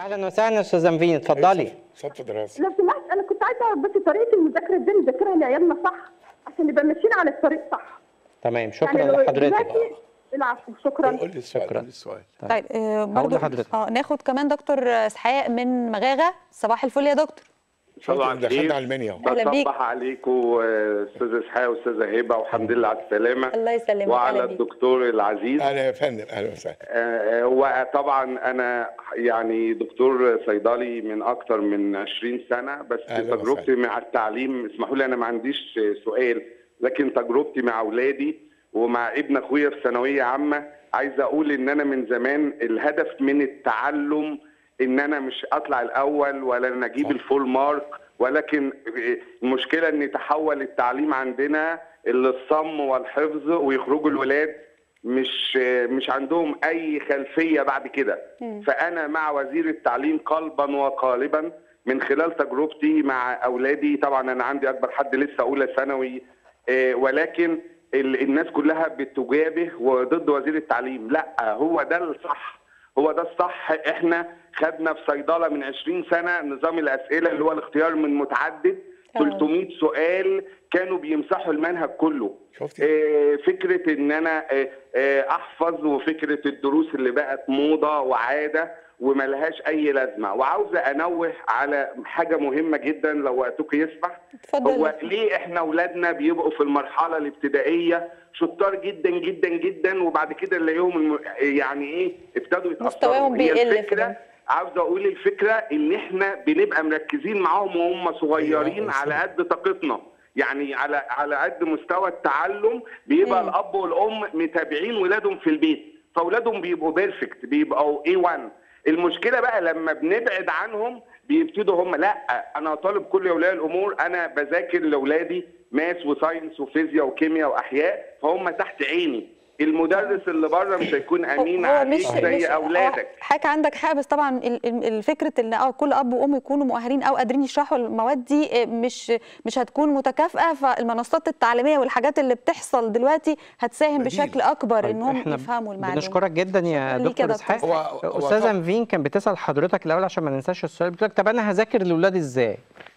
اهلا وسهلا استاذه نفين اتفضلي صف دراسي لو سمحت انا كنت عايزه اعرف بس طريقه المذاكره ازاي نذاكرها لعيالنا صح عشان نبقى ماشيين على الطريق صح تمام شكرا يعني لو لحضرتك دلوقتي- العفو شكرا قول لي السؤال شكراً. قول لي السؤال طيب آه، برضو لحضرتك. اه ناخد كمان دكتور اسحاق من مغاغه صباح الفل يا دكتور شاطر دخلنا على المنيا اهو أهلا بيك. بصبح عليكم آه، استاذ اسحاق واستاذه هبه والحمد لله على السلامه الله يسلمك وعلى اهلا بيك الدكتور العزيز اهلا يا فندم اهلا وسهلا آه، هو طبعا انا يعني دكتور صيدلي من اكتر من 20 سنه بس أهلا تجربتي مع التعليم اسمحوا لي انا ما عنديش سؤال لكن تجربتي مع اولادي ومع ابن اخويا في ثانويه عامه عايز اقول ان انا من زمان الهدف من التعلم ان انا مش اطلع الاول ولا ان اجيب صح. الفول مارك ولكن المشكله ان تحول التعليم عندنا للصم والحفظ ويخرجوا الولاد مش مش عندهم اي خلفيه بعد كده فانا مع وزير التعليم قلبا وقالبا من خلال تجربتي مع اولادي طبعا انا عندي اكبر حد لسه اولى ثانوي آه، ولكن ال- الناس كلها بتجابه وضد وزير التعليم لا هو ده الصح هو ده الصح احنا خدنا في صيدله من 20 سنه نظام الاسئله اللي هو الاختيار من متعدد آه. 300 سؤال كانوا بيمسحوا المنهج كله شفتي؟ آه، فكره ان انا آه، آه، احفظ وفكره الدروس اللي بقت موضه وعاده وملهاش اي لازمه وعاوزه انوه على حاجه مهمه جدا لو وقتك يسمح اتفضل. هو ليه احنا اولادنا بيبقوا في المرحله الابتدائيه شطار جدا جدا جدا وبعد كده نلاقيهم الم... يعني ايه ابتدوا يتاثروا مستواهم هي بيقل في الفكره ده. عاوز اقول الفكره ان احنا بنبقى مركزين معاهم وهم صغيرين أيوة، على قد طاقتنا يعني على على قد مستوى التعلم بيبقى مم. الاب والام متابعين ولادهم في البيت فاولادهم بيبقوا بيرفكت بيبقوا اي 1 المشكله بقى لما بنبعد عنهم بيبتدوا هم لا انا طالب كل اولياء الامور انا بذاكر لاولادي ماس وساينس وفيزياء وكيمياء واحياء فهم تحت عيني المدرس اللي بره مش هيكون امين هو عليك مش زي مش اولادك آه، حضرتك عندك حق بس طبعا ال- ال- الفكره ان اه كل اب وام يكونوا مؤهلين او قادرين يشرحوا المواد دي آه، مش مش هتكون متكافئه فالمنصات التعليميه والحاجات اللي بتحصل دلوقتي هتساهم بديل. بشكل اكبر طيب انهم احنا يفهموا المعلومه بنشكرك جدا يا شكراً ليك يا دكتور دكتور اسحاق هو- هو استاذه طبعاً. نفين كان بتسال حضرتك الاول عشان ما ننساش السؤال بتقول لك طب انا هذاكر لاولادي ازاي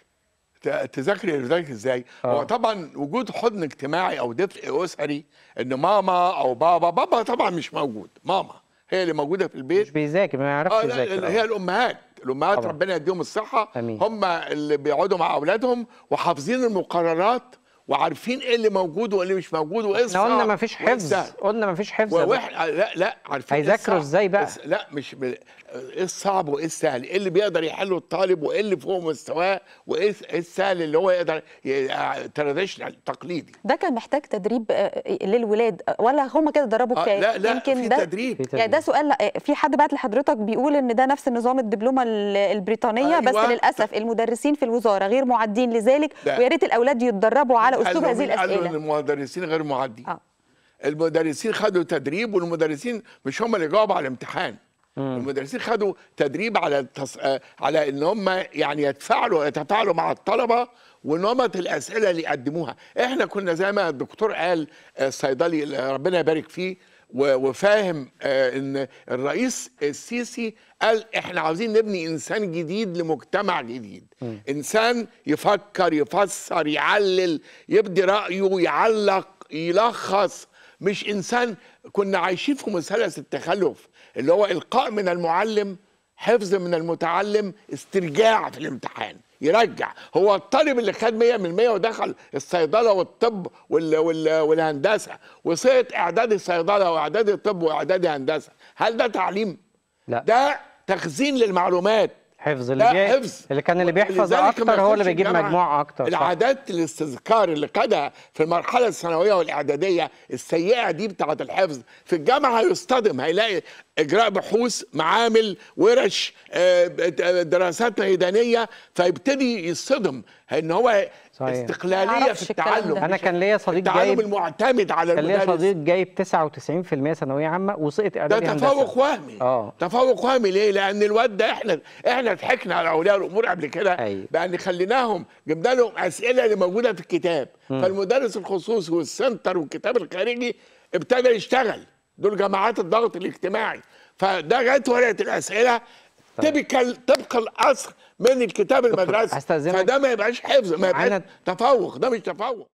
ت- تذاكري لذلك ازاي؟ آه. هو طبعا وجود حضن اجتماعي او دفء اسري ان ماما او بابا بابا طبعا مش موجود ماما هي اللي موجوده في مش البيت بيذاكر ما يعرفش اه لا يذاكر لا، هي آه. الامهات الامهات طبعاً. ربنا يديهم الصحه آمين. هم اللي بيقعدوا مع اولادهم وحافظين المقررات وعارفين ايه اللي موجود وايه اللي مش موجود وايه احنا قلنا الصعب ما فيش وإيه حفظ السهل. قلنا ما فيش حفظ يا دكتور. واحنا لا لا عارفين إيه هيذاكروا الصعب؟ إزاي بقى؟ بس لا مش ب... ايه الصعب وايه السهل ايه اللي بيقدر يحله الطالب وايه اللي فوق مستواه وايه إيه السهل اللي هو يقدر تراديشنال تقليدي ده كان محتاج تدريب آه، للولاد آه، ولا هم كده اتدربوا آه كفايه لا لا يمكن في ده تدريب في يعني ده سؤال لا، في حد بعت لحضرتك بيقول ان ده نفس النظام الدبلومه ال- البريطانيه بس أيوة. للاسف المدرسين في الوزاره غير معدين لذلك ده. ويا ريت الاولاد يتدربوا على اسلوب قالوا- هذه قالوا ان الاسئله المدرسين غير معدين اه المدرسين خدوا تدريب والمدرسين مش هم اللي جاوبوا على الامتحان المدرسين خدوا تدريب على التص... آه، على ان هم يعني يتفاعلوا يتفاعلوا مع الطلبه ونمط الاسئله اللي يقدموها احنا كنا زي ما الدكتور قال آه، الصيدلي اللي ربنا يبارك فيه و- وفاهم آه، ان الرئيس السيسي قال احنا عاوزين نبني انسان جديد لمجتمع جديد انسان يفكر يفسر يعلل يبدي رايه يعلق يلخص مش انسان كنا عايشين في مثلث التخلف اللي هو القاء من المعلم حفظ من المتعلم استرجاع في الامتحان يرجع هو الطالب اللي خد 100% ودخل الصيدله والطب وال وال والهندسه وسقط اعداد الصيدله واعداد الطب واعداد الهندسه هل ده تعليم لا. ده تخزين للمعلومات حفظ اللي ده جاي حفظ اللي كان اللي بيحفظ ولذلك اكتر لما هو اللي يخش بيجيب الجامعة، مجموع اكتر صح. العادات الاستذكار اللي خدها في المرحله الثانويه والاعداديه السيئه دي بتاعه الحفظ في الجامعه هيصطدم هيلاقي اجراء بحوث معامل ورش آه، دراسات ميدانيه فيبتدي يصطدم ان هو صحيح. استقلاليه معرفش في الكلام التعلم ده. انا كان ليا صديق التعلم جايب المعتمد على كان ليا المدرس صديق جايب 99% ثانويه عامه وسقط ده اعدادي هندسه تفوق وهمي اه تفوق وهمي ليه؟ لان الواد ده احنا احنا ضحكنا على اولياء الامور قبل كده أيوة. بان خليناهم جبنا لهم اسئله اللي موجوده في الكتاب فالمدرس الخصوصي والسنتر والكتاب الخارجي ابتدى يشتغل دول جماعات الضغط الاجتماعي فده جت ورقه الاسئله تبقى طبق الاصل من الكتاب المدرسي هستأذنك. فده ما يبقاش حفظ ما يبقاش معانا- تفوق ده مش تفوق